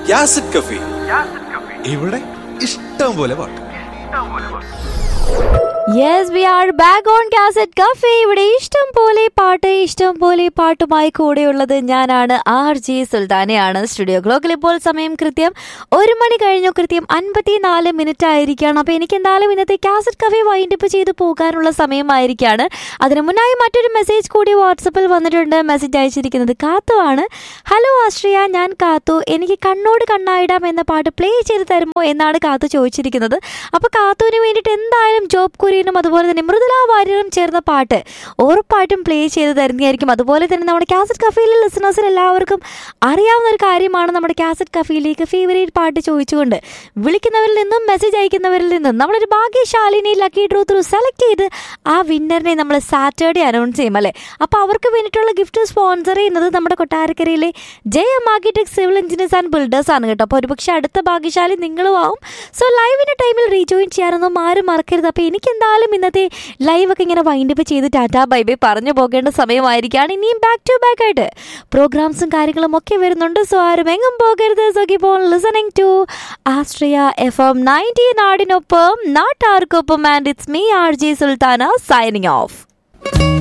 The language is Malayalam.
യാസിഡ് കഫി ഇവിടെ ഇഷ്ടം പോലെ പാട്ട് yes we are back on cassette cafe ഇവിടെ ഇഷ്ടം പോലെ പാട്ട് ഇഷ്ടം പോലെ പാട്ടുമായി കൂടെയുള്ളത് ഞാനാണ് ആർ ജി സുൽത്താനയാണ് സ്റ്റുഡിയോ ക്ലോക്കിൽ ഇപ്പോൾ സമയം കൃത്യം ഒരു മണി കഴിഞ്ഞു കൃത്യം അൻപത്തിനാല് മിനിറ്റ് ആയിരിക്കുകയാണ് അപ്പോൾ എനിക്ക് എന്തായാലും ഇന്നത്തെ കാസറ്റ് കഫേ വൈൻഡപ്പ് ചെയ്ത് പോകാനുള്ള സമയമായിരിക്കുകയാണ് അതിന് മുന്നായി മറ്റൊരു മെസ്സേജ് കൂടി വാട്സപ്പിൽ വന്നിട്ടുണ്ട് മെസ്സേജ് അയച്ചിരിക്കുന്നത് കാത്തു ആണ് ഹലോ ആശ്രിയ ഞാൻ കാത്തു എനിക്ക് കണ്ണോട് കണ്ണായിടാം എന്ന പാട്ട് പ്ലേ ചെയ്ത് തരുമോ എന്നാണ് കാത്തു ചോദിച്ചിരിക്കുന്നത് അപ്പോൾ കാത്തുവിന് വേണ്ടിയിട്ട് എന്തായാലും ജോബ് കുര്യനും അതുപോലെ തന്നെ മൃദുല വാര്യരും ചേർന്ന പാട്ട് ഉറപ്പായിട്ടും പ്ലേ ചെയ്ത് തരുന്നതായിരിക്കും അതുപോലെ തന്നെ നമ്മുടെ കാസറ്റ് കഫയിലെ ലിസണേഴ്സിന് എല്ലാവർക്കും അറിയാവുന്ന ഒരു കാര്യമാണ് നമ്മുടെ കാസറ്റ് കഫയിലേക്ക് ഫേവറേറ്റ് പാട്ട് ചോദിച്ചുകൊണ്ട് വിളിക്കുന്നവരിൽ നിന്നും മെസ്സേജ് അയക്കുന്നവരിൽ നിന്നും നമ്മളൊരു ഭാഗ്യശാലിനെ ലക്കി ഡ്രൂ ത്രൂ സെലക്ട് ചെയ്ത് ആ വിന്നറിനെ നമ്മൾ സാറ്റർഡേ അനൗൺസ് ചെയ്യും അല്ലേ അപ്പോൾ അവർക്ക് വേണ്ടിയിട്ടുള്ള ഗിഫ്റ്റ് സ്പോൺസർ ചെയ്യുന്നത് നമ്മുടെ കൊട്ടാരക്കരയിലെ J M architect civil engineers and builders ആണ് കേട്ടോ അപ്പോൾ ഒരുപക്ഷെ അടുത്ത ഭാഗ്യശാലി നിങ്ങളും ആവും സോ ലൈവിൻ്റെ ടൈമിൽ റീജോയിൻ ചെയ്യാനൊന്നും ആരും മറക്കരുത് അപ്പോൾ എനിക്ക് എന്തായാലും ഇന്നത്തെ ലൈവൊക്കെ ഇങ്ങനെ വൈൻഡപ്പ് ചെയ്ത് ടാറ്റാ ബൈ ബൈ പറഞ്ഞു പോകേണ്ട സമയമായിരിക്കുകയാണ് ഇനിയും ബാക്ക് ടു ബാക്ക് ആയിട്ട് പ്രോഗ്രാംസും കാര്യങ്ങളും ഒക്കെ വരുന്നുണ്ട് സോ ആരും എങ്ങും പോകരുത് സോ ഇപ്പോൾ listening to Austria F M ninety നാടിനൊപ്പം നാട്ടാർക്കൊപ്പം and it's me R G Sultana signing of